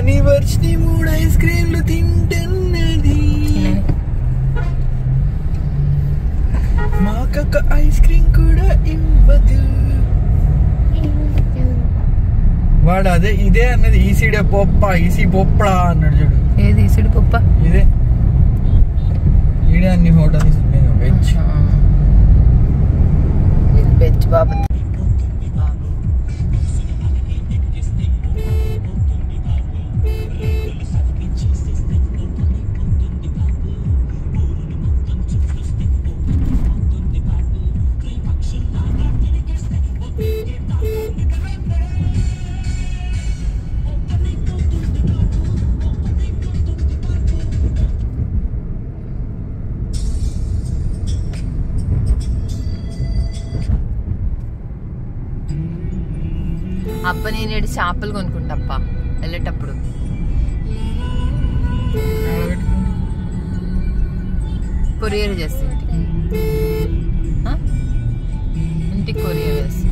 Anniversary మూడు ice క్రీమ్లు తింటున్నది మాకొక ఐస్ క్రీమ్ కూడా ఇవ్వదు వాడు అదే ఇదే అన్నది ఈసీడే పొప్ప ఈసీ పొప్పడా అన్నాడు చూడు ఏది ఇసుడు పప్ప ఇదే ఈడే అన్ని హోటల్స్ వెజ్ ఇది వెజ్ బాబు అబ్బ నేను ఏడు చేపలు కొనుక్కుంటప్ప వెళ్ళేటప్పుడు కొరియర్ చేస్తా ఇంటికి ఆ? ఇంటికి కొరియర్ చేస్తా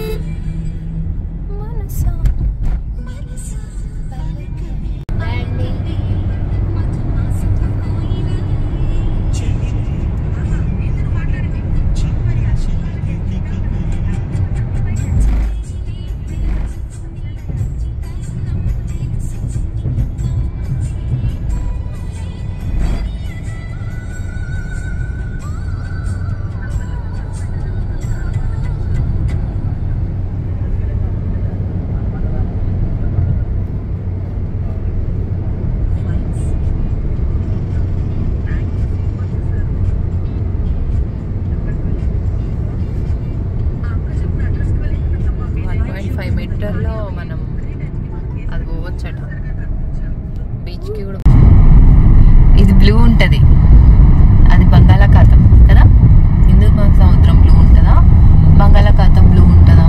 వన్ పాయింట్ ఫైవ్ మీటర్లో మనం అది పోవచ్చట బీచ్కి కూడా ఇది బ్లూ ఉంటుంది అది బంగాళాఖాతం కదా హిందూ సముద్రం బ్లూ ఉంటుందా బంగాళాఖాతం బ్లూ ఉంటుందా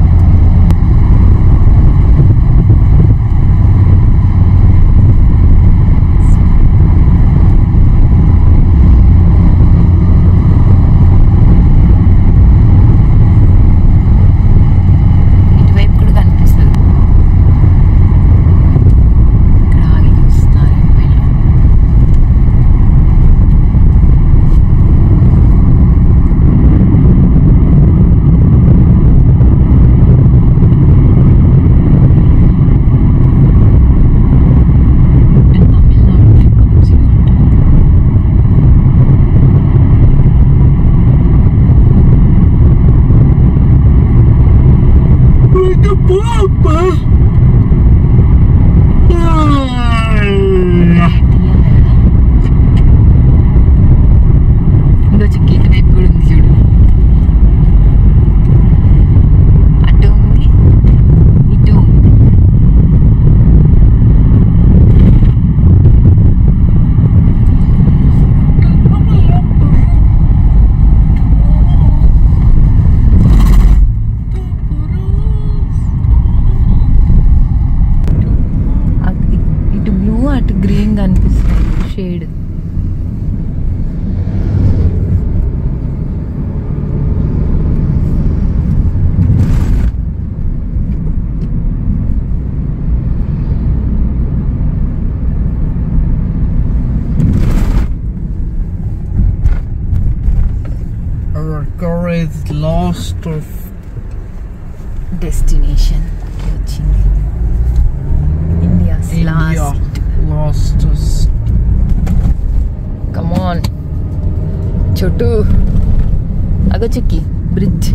ఇటువైపు కూడా కనిపిస్తుంది ఇక్కడ ఆగి చూస్తున్నారు వీళ్ళు. తమిళనాడు ఫ్రీక్వెన్సీగా ఉంటుంది. ఇంకో చిక్కి ఇటువైపు కూడా ఉంది చూడు అటు ఉంది ఇటు ఉంది అక్- ఇటు బ్లూ అటు గ్రీన్ కనిపిస్తుంది shade Our car is lost of destination వచ్చింది India India. Lost Lost us. Come on చుట్టూ అగో చిక్కి బ్రిడ్జ్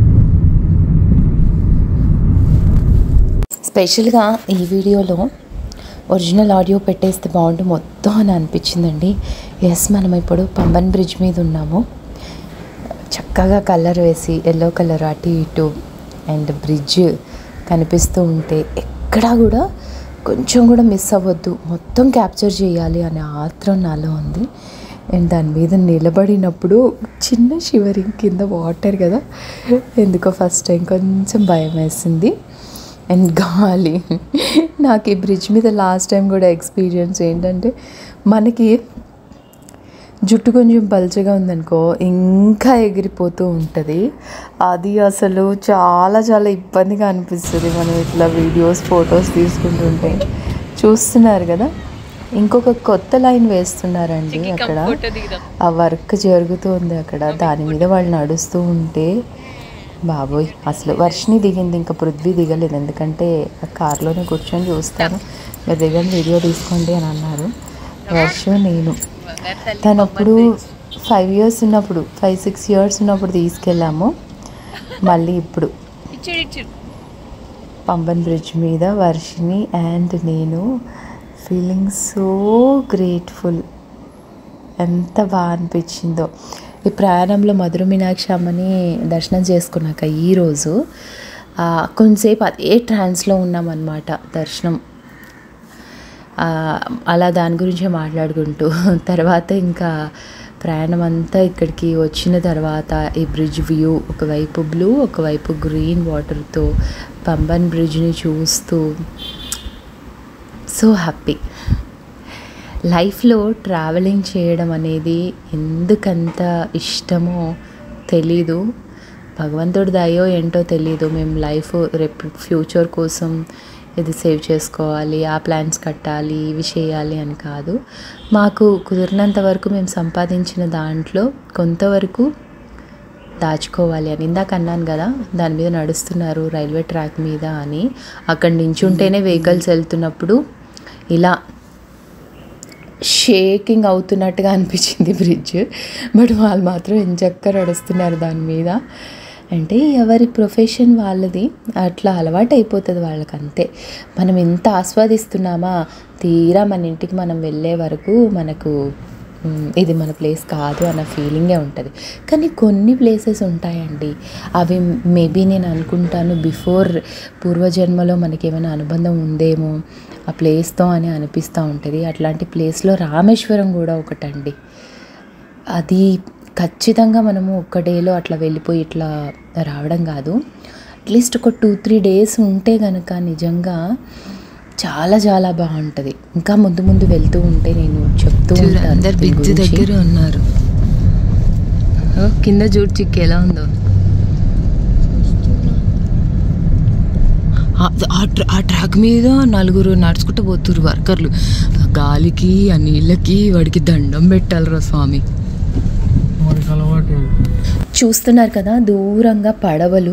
స్పెషల్గా ఈ వీడియోలో ఒరిజినల్ ఆడియో పెట్టేస్తే బాగుండు మొత్తం అని అనిపించిందండి ఎస్ మనం ఇప్పుడు పంబన్ బ్రిడ్జ్ మీద ఉన్నాము చక్కగా కలర్ వేసి ఎల్లో కలర్ అటు ఇటు అండ్ బ్రిడ్జ్ కనిపిస్తూ ఉంటే ఎక్కడా కూడా కొంచెం కూడా మిస్ అవ్వద్దు మొత్తం క్యాప్చర్ చేయాలి అనే ఆత్రం నాలో ఉంది అండ్ దాని మీద నిలబడినప్పుడు చిన్న షివరింగ్ కింద వాటర్ కదా ఎందుకో ఫస్ట్ టైం కొంచెం భయం వేసింది అండ్ గాలి నాకు ఈ బ్రిడ్జ్ మీద లాస్ట్ టైం కూడా ఎక్స్పీరియన్స్ ఏంటంటే మనకి జుట్టు కొంచెం పలుచగా ఉందనుకో ఇంకా ఎగిరిపోతూ ఉంటుంది అది అసలు చాలా చాలా ఇబ్బందిగా అనిపిస్తుంది మనం ఇట్లా వీడియోస్ ఫొటోస్ తీసుకుంటుంటే చూస్తున్నారు కదా ఇంకొక కొత్త లైన్ వేస్తున్నారండి అక్కడ ఆ వర్క్ జరుగుతుంది అక్కడ దాని మీద వాళ్ళు నడుస్తూ ఉంటే బాబోయ్ అసలు వర్షిని దిగింది ఇంకా పృథ్వీ దిగలేదు ఎందుకంటే ఆ కార్లోనే కూర్చొని చూస్తాను మీరు దిగని వీడియో తీసుకోండి అని అన్నారు వర్షం నేను తను అప్పుడు ఫైవ్ ఇయర్స్ ఉన్నప్పుడు ఫైవ్ సిక్స్ ఇయర్స్ ఉన్నప్పుడు తీసుకెళ్ళాము మళ్ళీ ఇప్పుడు పంబన్ బ్రిడ్జ్ మీద వర్షిని అండ్ నేను ఫీలింగ్ సో గ్రేట్ఫుల్ ఎంత బాగా అనిపించిందో ఈ ప్రయాణంలో మధుర మీనాక్షి అమ్మని దర్శనం చేసుకున్నాక ఈరోజు ఆ, కొంతసేపు అదే ట్రాన్స్లో ఉన్నామన్నమాట దర్శనం ఆ, అలా దాని గురించే మాట్లాడుకుంటూ తర్వాత ఇంకా ప్రయాణం అంతా ఇక్కడికి వచ్చిన తర్వాత ఈ బ్రిడ్జ్ వ్యూ ఒకవైపు బ్లూ ఒకవైపు గ్రీన్ వాటర్తో పంబన్ బ్రిడ్జ్ని చూస్తూ సో హ్యాపీ లైఫ్లో ట్రావెలింగ్ చేయడం అనేది ఎందుకంత ఇష్టమో తెలీదు భగవంతుడి దయో ఏంటో తెలీదు మేము లైఫ్ రేపు ఫ్యూచర్ కోసం ఇది సేవ్ చేసుకోవాలి ఆ ప్లాన్స్ కట్టాలి ఇవి చేయాలి అని కాదు మాకు కుదిరినంత వరకు మేము సంపాదించిన దాంట్లో కొంతవరకు దాచుకోవాలి అని ఇందాక అన్నాను కదా దాని మీద నడుస్తున్నారు రైల్వే ట్రాక్ మీద అని అక్కడి నుంచి ఉంటేనే వెహికల్స్ వెళ్తున్నప్పుడు ఇలా షేకింగ్ అవుతున్నట్టుగా అనిపించింది బ్రిడ్జ్ బట్ వాళ్ళు మాత్రం ఎంచక్క నడుస్తున్నారు దాని మీద అంటే ఎవరి ప్రొఫెషన్ వాళ్ళది అట్లా అలవాటు అయిపోతుంది వాళ్ళకి అంతే మనం ఎంత ఆస్వాదిస్తున్నామా తీరా మన ఇంటికి మనం వెళ్ళే వరకు మనకు మ్, ఇది మన ప్లేస్ కాదు అన్న ఫీలింగే ఉంటుంది కానీ కొన్ని ప్లేసెస్ ఉంటాయండి అవి మేబీ నేను అనుకుంటాను బిఫోర్ పూర్వజన్మలో మనకి ఏమైనా అనుబంధం ఉందేమో ఆ ప్లేస్తో అని అనిపిస్తూ ఉంటుంది అట్లాంటి ప్లేస్లో రామేశ్వరం కూడా ఒకటండి అది ఖచ్చితంగా మనము ఒక్క డేలో అట్లా వెళ్ళిపోయి ఇట్లా రావడం కాదు అట్లీస్ట్ ఒక టూ త్రీ డేస్ ఉంటే కనుక నిజంగా చాలా చాలా బాగుంటుంది ఇంకా ముందు ముందు వెళ్తూ ఉంటే నేను చెప్తూ ఉంటాను అందరు దీని బ్రిడ్జ్ గురించి. దగ్గర ఉన్నారు ఓ, కింద చూడు చిక్కు ఎలా ఉందో ఆ- ఆ ట్ర- ఆ ట్రాక్ మీద నలుగురు నడుచుకుంటూ పోతురు వర్కర్లు ఆ గాలికి ఆ నీళ్ళకి వాడికి దండం పెట్టాలరా స్వామి వాడికి అలవాటు చూస్తున్నారు కదా దూరంగా పడవలు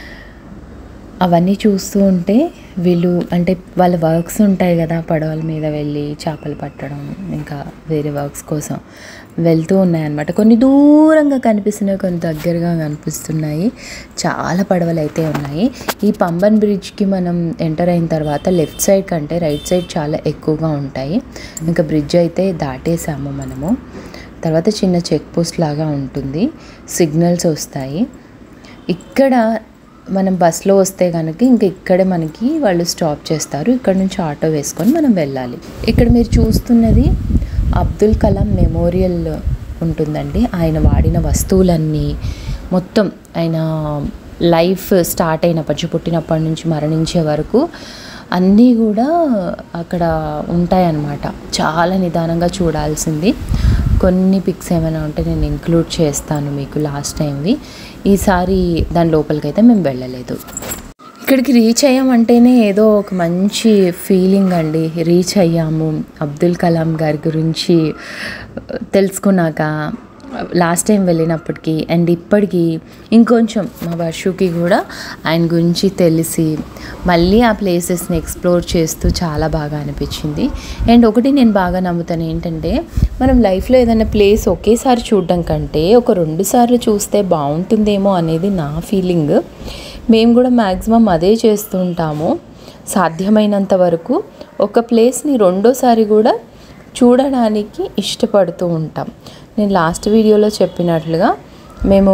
అవన్నీ చూస్తూ ఉంటే వీళ్ళు అంటే వాళ్ళ వర్క్స్ ఉంటాయి కదా పడవల మీద వెళ్ళి చేపలు పట్టడం ఇంకా వేరే వర్క్స్ కోసం వెళ్తూ ఉన్నాయన్నమాట కొన్ని దూరంగా కనిపిస్తున్నాయి కొన్ని దగ్గరగా కనిపిస్తున్నాయి చాలా పడవలు అయితే ఉన్నాయి ఈ పంబన్ బ్రిడ్జ్కి మనం ఎంటర్ అయిన తర్వాత లెఫ్ట్ సైడ్ కంటే రైట్ సైడ్ చాలా ఎక్కువగా ఉంటాయి ఇంకా బ్రిడ్జ్ అయితే దాటేసాము మనము తర్వాత చిన్న చెక్ పోస్ట్ లాగా ఉంటుంది సిగ్నల్స్ వస్తాయి ఇక్కడ మనం బస్లో వస్తే కనుక ఇంక ఇక్కడే మనకి వాళ్ళు స్టాప్ చేస్తారు ఇక్కడ నుంచి ఆటో వేసుకొని మనం వెళ్ళాలి ఇక్కడ మీరు చూస్తున్నది అబ్దుల్ కలాం మెమోరియల్ ఉంటుందండి ఆయన వాడిన వస్తువులన్నీ మొత్తం ఆయన లైఫ్ స్టార్ట్ అయినప్పటి నుంచి పుట్టినప్పటి నుంచి మరణించే వరకు అన్నీ కూడా అక్కడ ఉంటాయన్నమాట చాలా నిదానంగా చూడాల్సింది కొన్ని పిక్స్ ఏమైనా ఉంటే నేను ఇంక్లూడ్ చేస్తాను మీకు లాస్ట్ టైంవి ఈసారి దాని లోపలికి అయితే మేము వెళ్ళలేదు ఇక్కడికి రీచ్ అయ్యామంటేనే ఏదో ఒక మంచి ఫీలింగ్ అండి రీచ్ అయ్యాము అబ్దుల్ కలాం గారి గురించి తెలుసుకున్నాక లాస్ట్ టైం వెళ్ళినప్పటికీ అండ్ ఇప్పటికీ ఇంకొంచెం మా వర్షుకి కూడా ఆయన గురించి తెలిసి మళ్ళీ ఆ ప్లేసెస్ని ఎక్స్ప్లోర్ చేస్తూ చాలా బాగా అనిపించింది అండ్ ఒకటి నేను బాగా నమ్ముతాను ఏంటంటే మనం లైఫ్లో ఏదైనా ప్లేస్ ఒకేసారి చూడడం కంటే ఒక రెండు సార్లు చూస్తే బాగుంటుందేమో అనేది నా ఫీలింగ్ మేము కూడా మ్యాక్సిమం అదే చేస్తుంటాము సాధ్యమైనంత వరకు ఒక ప్లేస్ని రెండోసారి కూడా చూడడానికి ఇష్టపడుతూ ఉంటాం నేను లాస్ట్ వీడియోలో చెప్పినట్లుగా మేము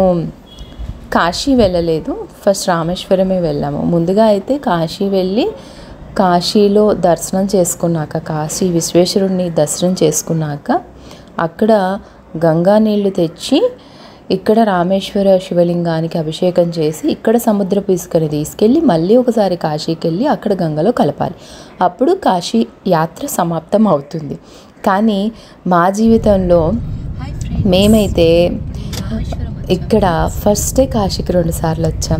కాశీ వెళ్ళలేదు ఫస్ట్ రామేశ్వరమే వెళ్ళాము ముందుగా అయితే కాశీ వెళ్ళి కాశీలో దర్శనం చేసుకున్నాక కాశీ విశ్వేశ్వరుడిని దర్శనం చేసుకున్నాక అక్కడ గంగా నీళ్లు తెచ్చి ఇక్కడ రామేశ్వర శివలింగానికి అభిషేకం చేసి ఇక్కడ సముద్రపు ఇసుకని తీసుకెళ్ళి మళ్ళీ ఒకసారి కాశీకి వెళ్ళి అక్కడ గంగలో కలపాలి అప్పుడు కాశీ యాత్ర సమాప్తం అవుతుంది కానీ మా జీవితంలో మేమైతే ఇక్కడ ఫస్టే కాశీకి రెండు సార్లు వచ్చాం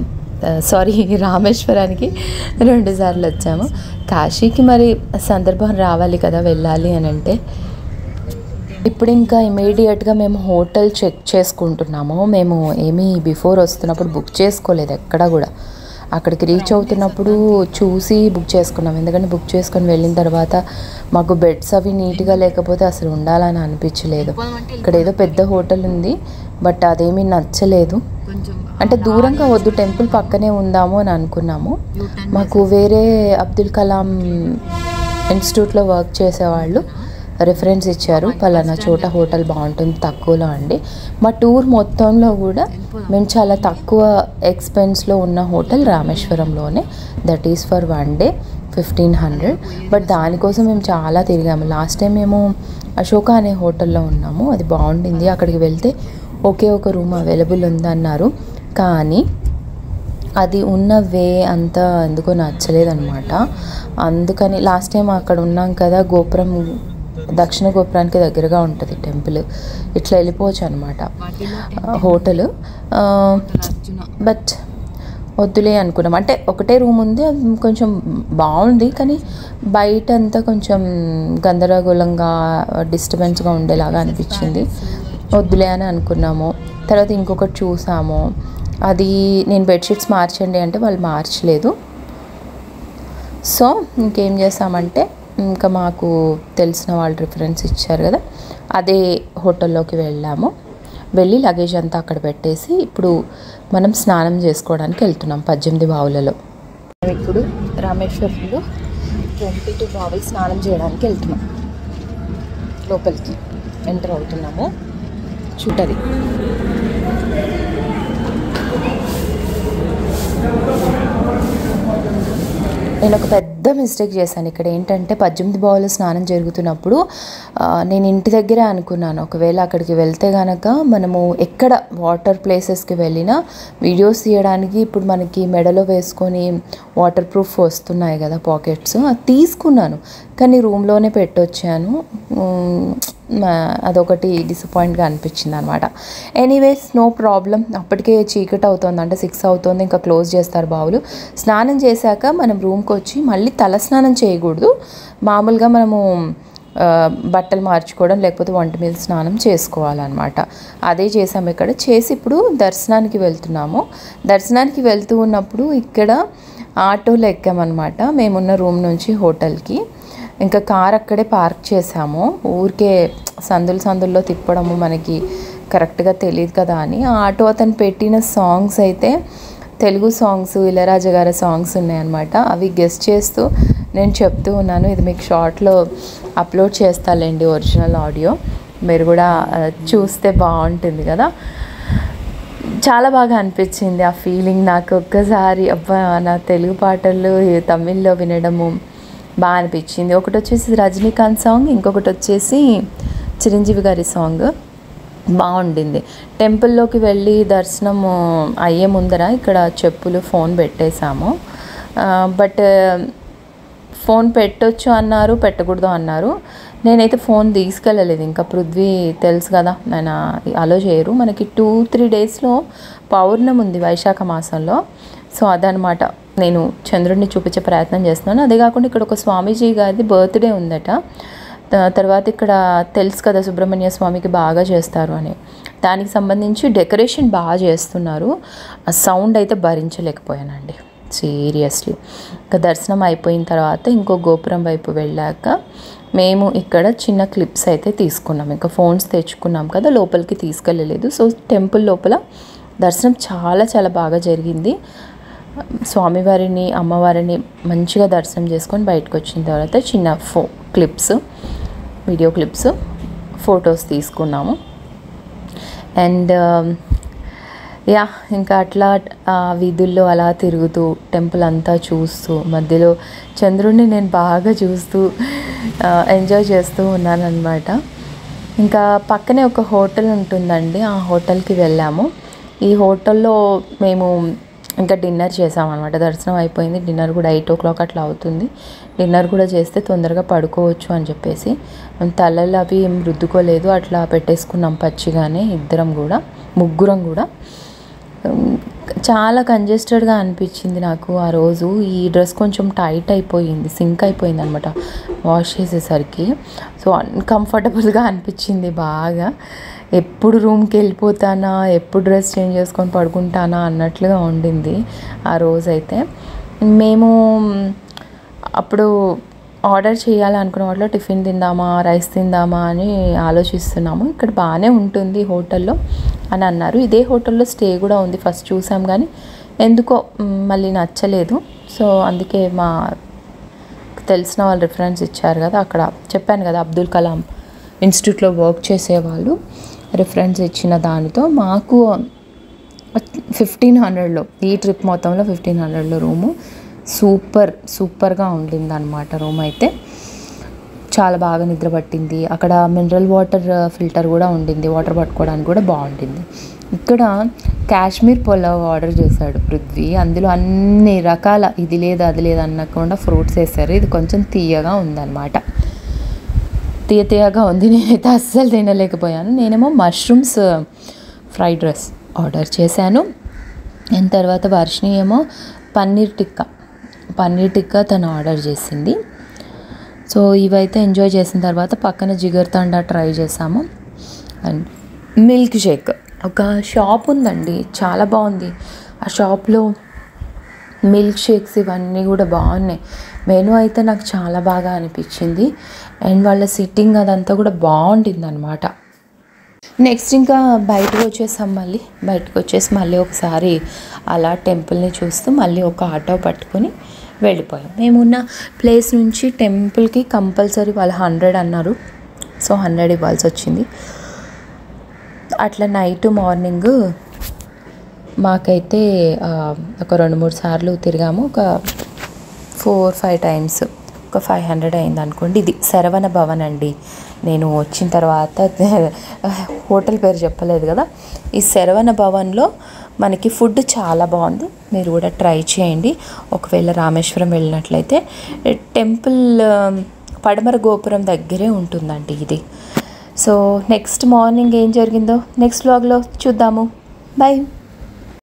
సారీ రామేశ్వరానికి రెండు సార్లు వచ్చాము కాశీకి మరి సందర్భం రావాలి కదా వెళ్ళాలి అని అంటే ఇప్పుడు ఇంకా ఇమీడియట్గా మేము హోటల్ చెక్ చేసుకుంటున్నాము మేము ఏమీ బిఫోర్ వస్తున్నప్పుడు బుక్ చేసుకోలేదు ఎక్కడ కూడా అక్కడికి రీచ్ అవుతున్నప్పుడు చూసి బుక్ చేసుకున్నాం ఎందుకంటే బుక్ చేసుకొని వెళ్ళిన తర్వాత మాకు బెడ్స్ అవి నీట్గా లేకపోతే అసలు ఉండాలని అనిపించలేదు ఇక్కడ ఏదో పెద్ద హోటల్ ఉంది బట్ అదేమీ నచ్చలేదు కొంచెం అంటే దూరంగా వద్దు టెంపుల్ పక్కనే ఉందాము అని అనుకున్నాము మాకు వేరే అబ్దుల్ కలాం ఇన్స్టిట్యూట్లో వర్క్ చేసేవాళ్ళు రిఫరెన్స్ ఇచ్చారు పలానా చోట హోటల్ బాగుంటుంది తక్కువలో అండి మా టూర్ మొత్తంలో కూడా మేము చాలా తక్కువ ఎక్స్పెన్స్లో ఉన్న హోటల్ రామేశ్వరంలోనే that is for one day fifteen hundred but దానికోసం మేము చాలా తిరిగాము లాస్ట్ టైం మేము అశోక అనే హోటల్లో ఉన్నాము అది బాగుండింది అక్కడికి వెళ్తే ఒకే ఒక రూమ్ అవైలబుల్ ఉందన్నారు కానీ అది ఉన్న వే అంత ఎందుకో నచ్చలేదన్నమాట అందుకని లాస్ట్ టైం అక్కడ ఉన్నాం కదా గోపురం దక్షిణ గోపురానికి దగ్గరగా ఉంటుంది టెంపుల్ ఇట్లా వెళ్ళిపోవచ్చు అనమాట హోటల్ అర్జున బట్ వద్దులే అనుకున్నాం అంటే ఒకటే రూమ్ ఉంది అది కొంచెం బాగుంది కానీ బయట అంతా కొంచెం గందరగోళంగా డిస్టర్బెన్స్గా ఉండేలాగా అనిపించింది వద్దులే అని అనుకున్నాము తర్వాత ఇంకొకటి చూసాము అది నేను బెడ్షీట్స్ మార్చండి అంటే వాళ్ళు మార్చలేదు సో ఇంకేం చేసామంటే ఇంకా మాకు తెలిసిన వాళ్ళు రిఫరెన్స్ ఇచ్చారు కదా అదే హోటల్లోకి వెళ్ళాము వెళ్ళి లగేజ్ అంతా అక్కడ పెట్టేసి ఇప్పుడు మనం స్నానం చేసుకోవడానికి వెళ్తున్నాం పద్దెనిమిది బావులలో ఇప్పుడు రామేశ్వరంలో ట్వంటీ టూ బావులు స్నానం చేయడానికి వెళ్తున్నాం లోపలికి ఎంటర్ అవుతున్నాము చూటది నేను ఒక పెద్ద మిస్టేక్ చేశాను ఇక్కడ ఏంటంటే పద్దెనిమిది బావులు స్నానం జరుగుతున్నప్పుడు ఆ, నేను ఇంటి దగ్గరే అనుకున్నాను ఒకవేళ అక్కడికి వెళ్తే గనక మనము ఎక్కడ వాటర్ ప్లేసెస్కి వెళ్ళినా వీడియోస్ తీయడానికి ఇప్పుడు మనకి మెడలో వేసుకొని వాటర్ ప్రూఫ్ వస్తున్నాయి కదా పాకెట్స్ అది తీసుకున్నాను కానీ రూమ్లోనే పెట్టొచ్చాను ఉమ్, మా- అదొకటి డిసప్పాయింట్గా అనిపించింది అనమాట ఎనీవేస్ నో ప్రాబ్లం అప్పటికే చీకటి అవుతుంది అంటే సిక్స్ అవుతుంది ఇంకా క్లోజ్ చేస్తారు బావులు స్నానం చేశాక మనం రూమ్కి వచ్చి మళ్ళీ తల స్నానం చేయకూడదు మామూలుగా మనము ఆ, బట్టలు మార్చుకోవడం లేకపోతే వంట మీద స్నానం చేసుకోవాలన్నమాట అదే చేసాము ఇక్కడ చేసి ఇప్పుడు దర్శనానికి వెళ్తున్నాము దర్శనానికి వెళ్తూ ఉన్నప్పుడు ఇక్కడ ఆటోలో ఎక్కామన్నమాట మేమున్న రూమ్ నుంచి హోటల్కి ఇంకా కార్ అక్కడే పార్క్ చేసాము ఊరికే సందులు సందుల్లో తిప్పడము మనకి కరెక్ట్గా తెలియదు కదా అని ఆ ఆటో అతను పెట్టిన సాంగ్స్ అయితే తెలుగు సాంగ్స్ ఇళరాజా గారి సాంగ్స్ ఉన్నాయన్నమాట అవి గెస్ట్ చేస్తూ నేను చెప్తూ ఉన్నాను ఇది మీకు షార్ట్లో అప్లోడ్ చేస్తాలేండి ఒరిజినల్ ఆడియో మీరు కూడా ఆ, చూస్తే బాగుంటుంది కదా చాలా బాగా అనిపించింది ఆ ఫీలింగ్ నాకు ఒక్కసారి అబ్బా నా తెలుగు పాటలు తమిళ్లో వినడము బాగా అనిపించింది ఒకటి వచ్చేసి రజనీకాంత్ సాంగ్ ఇంకొకటి వచ్చేసి చిరంజీవి గారి సాంగ్ బాగుండింది టెంపుల్లోకి వెళ్ళి దర్శనం అయ్యే ముందర ఇక్కడ చెప్పులు ఫోన్ పెట్టేశాము బట్ ఫోన్ పెట్టొచ్చు అన్నారు పెట్టకూడదు అన్నారు నేనైతే ఫోన్ తీసుకెళ్ళలేదు ఇంకా పృథ్వీ తెలుసు కదా ఆయన అలో చేయరు మనకి టూ త్రీ డేస్లో పౌర్ణమి ఉంది వైశాఖ మాసంలో సో అదనమాట నేను చంద్రుడిని చూపించే ప్రయత్నం చేస్తున్నాను అదే కాకుండా ఇక్కడ ఒక స్వామీజీ గారిది బర్త్డే ఉందట త- తర్వాత ఇక్కడ తెలుసు కదా సుబ్రహ్మణ్య స్వామికి బాగా చేస్తారు అని దానికి సంబంధించి డెకరేషన్ బాగా చేస్తున్నారు ఆ సౌండ్ అయితే భరించలేకపోయానండి సీరియస్లీ ఇంకా దర్శనం అయిపోయిన తర్వాత ఇంకో గోపురం వైపు వెళ్ళాక మేము ఇక్కడ చిన్న క్లిప్స్ అయితే తీసుకున్నాం ఇంకా ఫోన్స్ తెచ్చుకున్నాం కదా లోపలికి తీసుకెళ్ళలేదు సో టెంపుల్ లోపల దర్శనం చాలా చాలా బాగా జరిగింది స్వామివారిని అమ్మవారిని మంచిగా దర్శనం చేసుకొని బయటకు వచ్చిన తర్వాత చిన్న ఫో క్లిప్స్ వీడియో క్లిప్స్ ఫొటోస్ తీసుకున్నాము అండ్ యా ఇంకా అట్లా ఆ వీధుల్లో అలా తిరుగుతూ టెంపుల్ అంతా చూస్తూ మధ్యలో చంద్రుడిని నేను బాగా చూస్తూ ఎంజాయ్ చేస్తూ ఉన్నాను అనమాట ఇంకా పక్కనే ఒక హోటల్ ఉంటుందండి ఆ హోటల్కి వెళ్ళాము ఈ హోటల్లో మేము ఇంకా డిన్నర్ చేసామన్నమాట దర్శనం అయిపోయింది డిన్నర్ కూడా ఎయిట్ ఓ క్లాక్ అట్లా అవుతుంది డిన్నర్ కూడా చేస్తే తొందరగా పడుకోవచ్చు అని చెప్పేసి మేము తలలు అవి ఏం రుద్దుకోలేదు అట్లా పెట్టేసుకున్నాం పచ్చిగానే ఇద్దరం కూడా ముగ్గురం కూడా ఉమ్, చాలా కంజెస్టెడ్గా అనిపించింది నాకు ఆ రోజు ఈ డ్రెస్ కొంచెం టైట్ అయిపోయింది సింక్ అయిపోయింది అనమాట వాష్ చేసేసరికి సో అన్కంఫర్టబుల్గా అనిపించింది బాగా ఎప్పుడు రూమ్కి వెళ్ళిపోతానా ఎప్పుడు డ్రెస్ చేంజ్ చేసుకొని పడుకుంటానా అన్నట్లుగా ఉండింది ఆ రోజైతే మేము అప్పుడు ఆర్డర్ చేయాలనుకున్న వాటిలో టిఫిన్ తిందామా రైస్ తిందామా అని ఆలోచిస్తున్నాము ఇక్కడ బాగానే ఉంటుంది హోటల్లో అని అన్నారు ఇదే హోటల్లో స్టే కూడా ఉంది ఫస్ట్ చూసాం కానీ ఎందుకో మ్, మళ్ళీ నచ్చలేదు సో అందుకే మా తెలిసిన వాళ్ళు రిఫరెన్స్ ఇచ్చారు కదా అక్కడ చెప్పాను కదా అబ్దుల్ కలాం ఇన్స్టిట్యూట్లో వర్క్ చేసేవాళ్ళు రిఫరెన్స్ ఇచ్చిన దానితో మాకు ఫిఫ్టీన్ హండ్రెడ్లో ఈ ట్రిప్ మొత్తంలో ఫిఫ్టీన్ హండ్రెడ్లో రూము సూపర్ సూపర్గా ఉండింది అనమాట రూమ్ అయితే చాలా బాగా నిద్ర పట్టింది అక్కడ మినరల్ వాటర్ ఫిల్టర్ కూడా ఉండింది వాటర్ పట్టుకోవడానికి కూడా బాగుంటుంది ఇక్కడ కాశ్మీర్ పులావ్ ఆర్డర్ చేశాడు పృథ్వీ అందులో అన్ని రకాల ఇది లేదు అది లేదు అనకుండా ఫ్రూట్స్ వేస్తారు ఇది కొంచెం తీయగా ఉందన్నమాట తీయ తీయగా ఉంది నేనైతే అస్సలు తినలేకపోయాను నేనేమో మష్రూమ్స్ ఫ్రైడ్ రైస్ ఆర్డర్ చేశాను దాని తర్వాత వర్షిణి ఏమో పన్నీర్ టిక్కా పన్నీర్ టిక్కా తను ఆర్డర్ చేసింది సో ఇవైతే ఎంజాయ్ చేసిన తర్వాత పక్కన జిగర్ తండా ట్రై చేసాము అండ్ మిల్క్ షేక్ ఒక షాప్ ఉందండి చాలా బాగుంది ఆ షాప్లో మిల్క్ షేక్స్ ఇవన్నీ కూడా బాగున్నాయి మెనూ అయితే నాకు చాలా బాగా అనిపించింది అండ్ వాళ్ళ సిట్టింగ్ అదంతా కూడా బాగుంటుంది అనమాట నెక్స్ట్ ఇంకా బయటకు వచ్చేసాం మళ్ళీ బయటకు వచ్చేసి మళ్ళీ ఒకసారి అలా టెంపుల్ని చూస్తూ మళ్ళీ ఒక ఆటో పట్టుకొని వెళ్ళిపోయాం మేమున్న ప్లేస్ నుంచి టెంపుల్కి కంపల్సరీ వాళ్ళు హండ్రెడ్ అన్నారు సో హండ్రెడ్ ఇవ్వాల్సి వచ్చింది అట్లా నైట్ మార్నింగ్ మాకైతే ఆ, ఒక రెండు మూడు సార్లు తిరిగాము ఒక ఫోర్ ఫైవ్ టైమ్స్ ఒక ఫైవ్ హండ్రెడ్ అయింది అనుకోండి ఇది శరవణ భవన్ అండి నేను వచ్చిన తర్వాత హోటల్ పేరు చెప్పలేదు కదా ఈ శరవణ భవన్లో మనకి ఫుడ్ చాలా బాగుంది మీరు కూడా ట్రై చేయండి ఒకవేళ రామేశ్వరం వెళ్ళినట్లయితే టెంపుల్ ఆ, పడమర గోపురం దగ్గరే ఉంటుందండి ఇది సో నెక్స్ట్ మార్నింగ్ ఏం జరిగిందో నెక్స్ట్ వ్లాగ్లో చూద్దాము బాయ్